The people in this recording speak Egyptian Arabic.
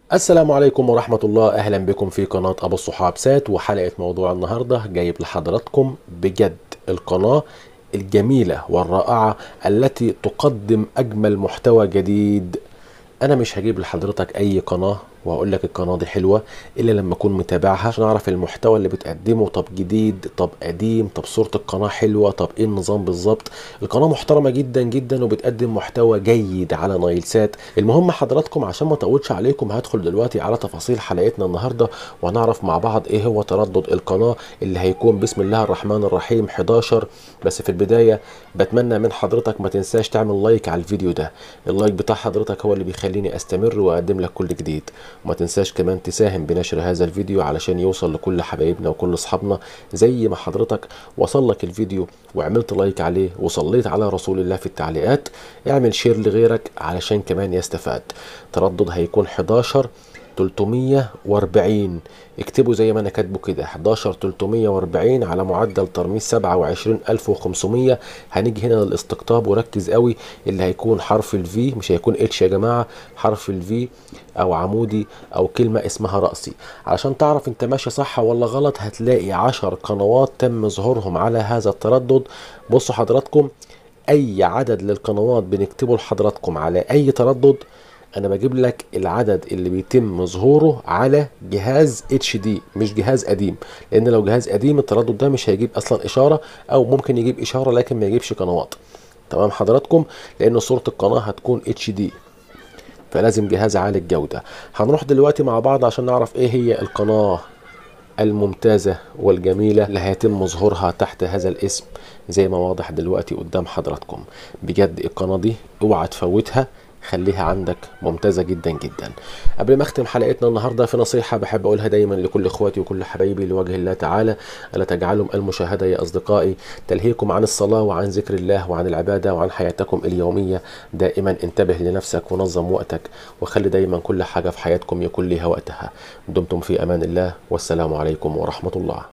السلام عليكم ورحمة الله أهلا بكم في قناة أبو الصحاب سات وحلقة موضوع النهاردة جايب لحضراتكم بجد القناة الجميلة والرائعة التي تقدم أجمل محتوى جديد أنا مش هجيب لحضرتك أي قناة وهقول لك القناه دي حلوه الا لما اكون متابعها عشان اعرف المحتوى اللي بتقدمه طب جديد طب قديم طب صوره القناه حلوه طب ايه النظام بالظبط القناه محترمه جدا جدا وبتقدم محتوى جيد على نايل سات المهم حضراتكم عشان ما اطولش عليكم هدخل دلوقتي على تفاصيل حلقتنا النهارده وهنعرف مع بعض ايه هو تردد القناه اللي هيكون بسم الله الرحمن الرحيم 11 بس في البدايه بتمنى من حضرتك ما تنساش تعمل لايك على الفيديو ده اللايك بتاع حضرتك هو اللي بيخليني استمر واقدم لك كل جديد وما تنساش كمان تساهم بنشر هذا الفيديو علشان يوصل لكل حبايبنا وكل اصحابنا زي ما حضرتك وصل لك الفيديو وعملت لايك عليه وصليت على رسول الله في التعليقات اعمل شير لغيرك علشان كمان يستفاد تردد هيكون 11 340 اكتبوا زي ما انا كاتبه كده 11 340 على معدل ترميز 27500 هنيجي هنا للاستقطاب وركز قوي اللي هيكون حرف الفي مش هيكون اتش يا جماعه حرف الفي او عمودي او كلمه اسمها راسي علشان تعرف انت ماشي صح ولا غلط هتلاقي 10 قنوات تم ظهورهم على هذا التردد بصوا حضراتكم اي عدد للقنوات بنكتبه لحضراتكم على اي تردد انا بجيب لك العدد اللي بيتم ظهوره على جهاز اتش دي مش جهاز قديم لان لو جهاز قديم التردد ده مش هيجيب اصلا اشاره او ممكن يجيب اشاره لكن ما يجيبش قنوات تمام حضراتكم لان صوره القناه هتكون اتش دي فلازم جهاز عالي الجوده هنروح دلوقتي مع بعض عشان نعرف ايه هي القناه الممتازة والجميلة اللي هيتم ظهورها تحت هذا الاسم زي ما واضح دلوقتي قدام حضراتكم بجد القناة دي اوعى تفوتها خليها عندك ممتازه جدا جدا قبل ما اختم حلقتنا النهارده في نصيحه بحب اقولها دايما لكل اخواتي وكل حبايبي لوجه الله تعالى الا تجعلهم المشاهده يا اصدقائي تلهيكم عن الصلاه وعن ذكر الله وعن العباده وعن حياتكم اليوميه دائما انتبه لنفسك ونظم وقتك وخلي دايما كل حاجه في حياتكم يكون لها وقتها دمتم في امان الله والسلام عليكم ورحمه الله